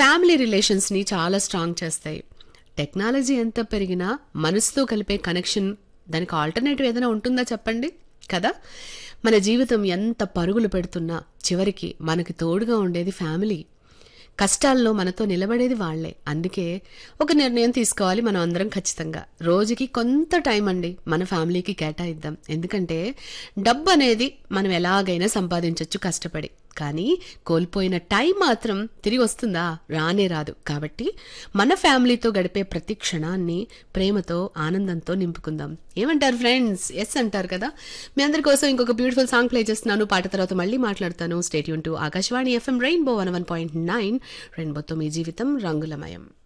family రిలేషన్స్ని చాలా strong చేస్తాయి technology ఎంత పెరిగినా మనసుతో కలిపే కనెక్షన్ దానికి ఆల్టర్నేటివ్ ఏదైనా ఉంటుందా చెప్పండి కదా మన జీవితం ఎంత పరుగులు పెడుతున్నా చివరికి మనకి తోడుగా ఉండేది ఫ్యామిలీ కష్టాల్లో మనతో నిలబడేది వాళ్లే అందుకే ఒక నిర్ణయం తీసుకోవాలి మనం అందరం ఖచ్చితంగా రోజుకి కొంత టైం అండి మన ఫ్యామిలీకి కేటాయిద్దాం ఎందుకంటే డబ్బు అనేది మనం ఎలాగైనా సంపాదించవచ్చు కష్టపడి కానీ కోల్పోయిన టైం మాత్రం తిరిగి వస్తుందా రానే రాదు కాబట్టి మన ఫ్యామిలీతో గడిపే ప్రతి క్షణాన్ని ప్రేమతో ఆనందంతో నింపుకుందాం ఏమంటారు ఫ్రెండ్స్ ఎస్ అంటారు కదా మీ అందరి కోసం ఇంకొక బ్యూటిఫుల్ సాంగ్ ప్లే చేస్తున్నాను పాట తర్వాత మళ్ళీ మాట్లాడతాను stay tuned to Akashvani FM rainbow one one point nine రెయిన్బోతో మీ జీవితం రంగులమయం